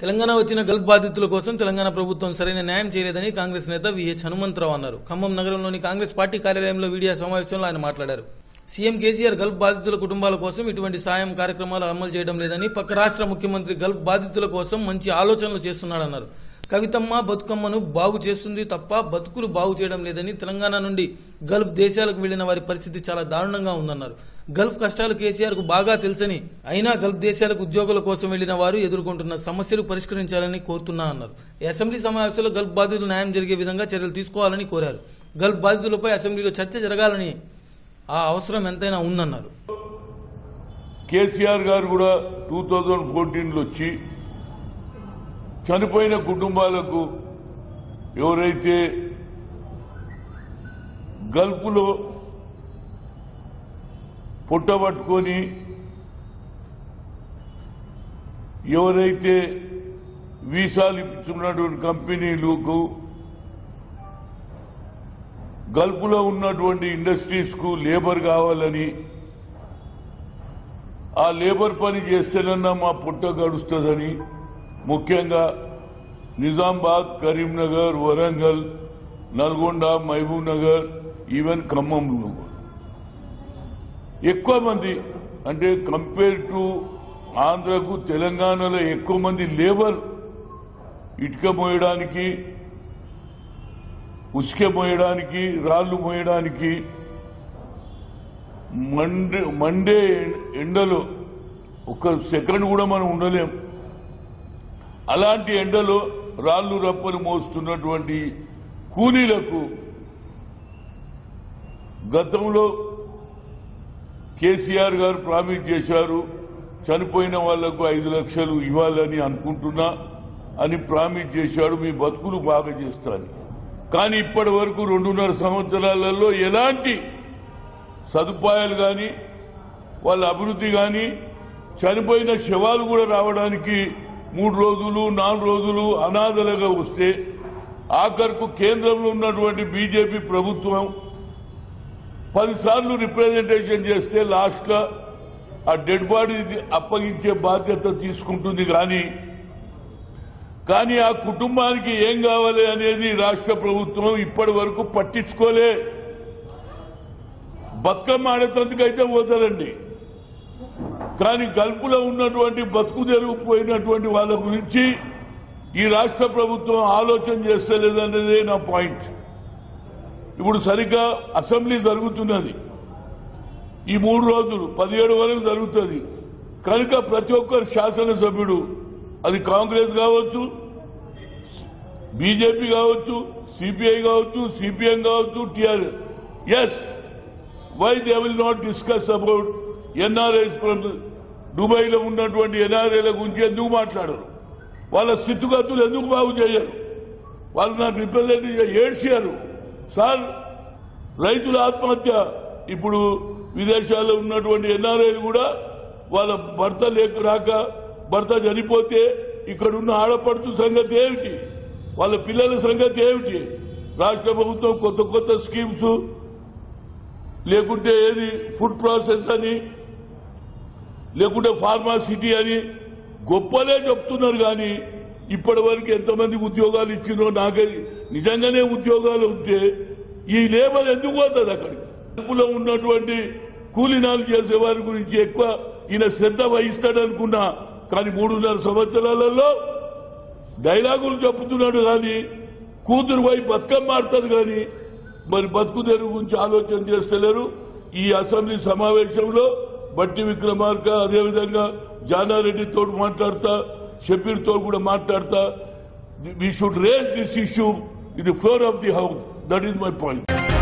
తెలంగాణ వచ్చిన గల్ఫ్ బాధితుల కోసం తెలంగాణ ప్రభుత్వం సరైన న్యాయం చేయలేదని కాంగ్రెస్ నేత విహెచ్ హనుమంతరావు అన్నారు ఖమ్మం నగరంలోని కాంగ్రెస్ పార్టీ కార్యాలయంలో మీడియా సమావేశంలో ఆయన మాట్లాడారు సీఎం కేసీఆర్ గల్ఫ్ బాధితుల కుటుంబాల కోసం ఇటువంటి సాయం కార్యక్రమాలు అమలు చేయడం లేదని పక్క రాష్ట్ర ముఖ్యమంత్రి గల్ఫ్ బాధితుల కోసం మంచి ఆలోచనలు చేస్తున్నాడన్నారు కవితమ్మ బతుకమ్మను బాగు చేస్తుంది తప్ప బతుకులు బాగు చేయడం లేదని తెలంగాణ నుండి గల్ఫ్ దేశాలకు వెళ్లిన వారి పరిస్థితి చాలా దారుణంగా ఉందన్నారు గల్ఫ్ కష్టాలు కేసీఆర్ కు బాగా తెలుసని అయినా గల్ఫ్ దేశాలకు ఉద్యోగుల కోసం వెళ్లిన వారు ఎదుర్కొంటున్న సమస్యలు పరిష్కరించాలని కోరుతున్నా అన్నారు ఈ అసెంబ్లీ సమావేశంలో గల్ఫ్ బాధితులు న్యాయం జరిగే విధంగా చర్యలు తీసుకోవాలని కోరారు గల్ఫ్ బాధితులపై అసెంబ్లీలో చర్చ జరగాలని ఆ అవసరం ఎంతైనా ఉందన్నారు కేసీఆర్ గారు కూడా టూ థౌజండ్ ఫోర్టీన్లో వచ్చి చనిపోయిన కుటుంబాలకు ఎవరైతే గల్ఫ్లో పుట్టబట్టుకొని ఎవరైతే వీసాలు ఇస్తున్నటువంటి కంపెనీలకు గల్ఫ్లో ఉన్నటువంటి ఇండస్ట్రీస్కు లేబర్ కావాలని ఆ లేబర్ పని చేస్తేనన్నా మా పుట్ట గడుస్తుందని ముఖ్యంగా నిజామాబాద్ కరీంనగర్ వరంగల్ నల్గొండ మహబూబ్ నగర్ ఈవెన్ ఖమ్మంలో ఎక్కువ మంది అంటే కంపేర్ టు ఆంధ్రకు తెలంగాణలో ఎక్కువ మంది లేబర్ ఇటుక మోయడానికి ఉసుక మోయడానికి రాళ్లు మోయడానికి మండే మండే ఎండలో ఒక సెకండ్ కూడా మనం ఉండలేం అలాంటి ఎండలో రాళ్లు రప్పలు మోస్తున్నటువంటి కూలీలకు గతంలో కేసీఆర్ గారు ప్రామిస్ చేశారు చనిపోయిన వాళ్లకు ఐదు లక్షలు ఇవ్వాలని అనుకుంటున్నా అని ప్రామిస్ చేశాడు మీ బతుకులు బాగా చేస్తాను కానీ ఇప్పటి వరకు రెండున్నర సంవత్సరాలలో ఎలాంటి సదుపాయాలు కానీ వాళ్ళ అభివృద్ధి కానీ చనిపోయిన శవాలు కూడా రావడానికి మూడు రోజులు నాలుగు రోజులు అనాథలుగా వస్తే ఆఖరుకు కేంద్రంలో ఉన్నటువంటి బీజేపీ ప్రభుత్వం పదిసార్లు రిప్రజెంటేషన్ చేస్తే లాస్ట్లో ఆ డెడ్ బాడీ అప్పగించే బాధ్యత తీసుకుంటుంది కానీ కానీ ఆ కుటుంబానికి ఏం కావాలి అనేది రాష్ట్ర ప్రభుత్వం ఇప్పటి వరకు పట్టించుకోలే బతుకమ్మ ఆడేటందుకైతే పోతారండి కానీ గల్పులో ఉన్నటువంటి బతుకు తెరిగిపోయినటువంటి వాళ్ళ గురించి ఈ రాష్ట్ర ప్రభుత్వం ఆలోచన చేస్తలేదనేదే నా పాయింట్ ఇప్పుడు సరిగ్గా అసెంబ్లీ జరుగుతున్నది ఈ మూడు రోజులు పదిహేడు వరకు జరుగుతుంది కనుక ప్రతి ఒక్కరు శాసనసభ్యుడు అది కాంగ్రెస్ కావచ్చు బీజేపీ కావచ్చు సిపిఐ కావచ్చు సిపిఎం కావచ్చు TRS yes why they will not discuss about NRIs from దుబాయ్లో ఉన్నటువంటి ఎన్ఆర్ఐల గురించి ఎందుకు మాట్లాడరు వాళ్ళ స్థితిగతులు ఎందుకు బాగు చేయరు వాళ్ళు నాకు రిప్రజెంట్ ఏడ్చారు సార్ రైతుల ఆత్మహత్య ఇప్పుడు విదేశాల్లో ఉన్నటువంటి ఎన్ఆర్ఐలు కూడా వాళ్ళ భర్త లేక రాక భర్త చనిపోతే ఇక్కడున్న ఆడపడుచు సంగతి ఏమిటి వాళ్ళ పిల్లల సంగతి ఏమిటి రాష్ట్ర ప్రభుత్వం కొత్త కొత్త స్కీమ్స్ లేకుంటే ఏది ఫుడ్ ప్రాసెస్ అని లేకుంటే ఫార్మా సిటీ అని గొప్పలే చెప్తున్నారు కానీ ఇప్పటి వరకు ఎంతమందికి ఉద్యోగాలు ఇచ్చినో నాకే నిజంగానే ఉద్యోగాలు ఉంటే ఈ లేబర్ ఎందుకు పోతుంది అక్కడికి కడుపులో ఉన్నటువంటి కూలీనాలు చేసే వారి గురించి ఎక్కువ ఈయన శ్రద్ధ వహిస్తాడనుకున్నా కానీ మూడున్నర సంవత్సరాలలో డైలాగులు చెప్తున్నాడు కానీ కూతురు పోయి బతుకమ్మ ఆడుతుంది కానీ మరి బతుకు తెరువు గురించి ఆలోచన చేస్తలేరు ఈ అసెంబ్లీ సమావేశంలో బట్టి విక్రమార్క అదేవిధంగా జానారెడ్డితో మాట్లాడతా షబీర్ తో కూడా మాట్లాడతా we should raise this issue in the floor of the house that is my point